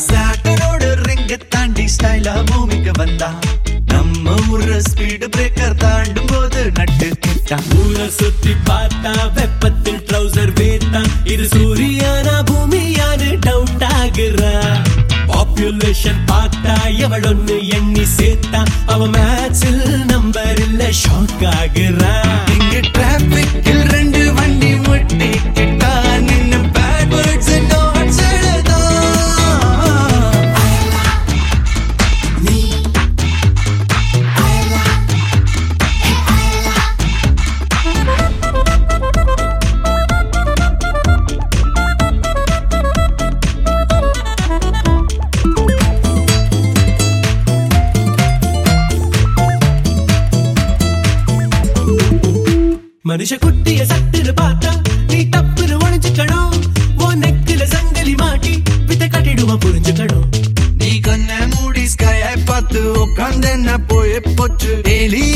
சாட்டனோட ரிங்க தாண்டி ஸ்டைலா பூமிக்கு வந்தா நம்ம ஊர்ல ஸ்பீடு பிரேக்கர் தாண்டும் போது நட்டு கிட்டான் ஊரை சுத்தி பார்த்தா வெப்பத்தில் ட்ரௌசர் வேத்தா இது சூரியானா பூமியானு டவுட் ஆகுறா பாப்புலேஷன் பார்த்தா எவள் ஒண்ணு எண்ணி சேர்த்தா அவ மேட்சில் நம்பர் இல்ல ஷாக் ஆகுறா இங்க டிராபிக்கில் ரெண்டு வண்டி முட்டி கிட்டா நின்னு பேட் வேர்ட்ஸ் நோட்ஸ் எழுதா மனுஷ குட்டிய சட்டுன்னு பார்த்தா நீ தப்புன்னு ஒழிஞ்சுக்கணும் உன் நெக்கில சங்கலி மாட்டி வித்த கட்டிடுவா புரிஞ்சுக்கணும் நீ கண்ண மூடி ஸ்கையை பார்த்து உட்காந்து என்ன போய் போச்சு எலிய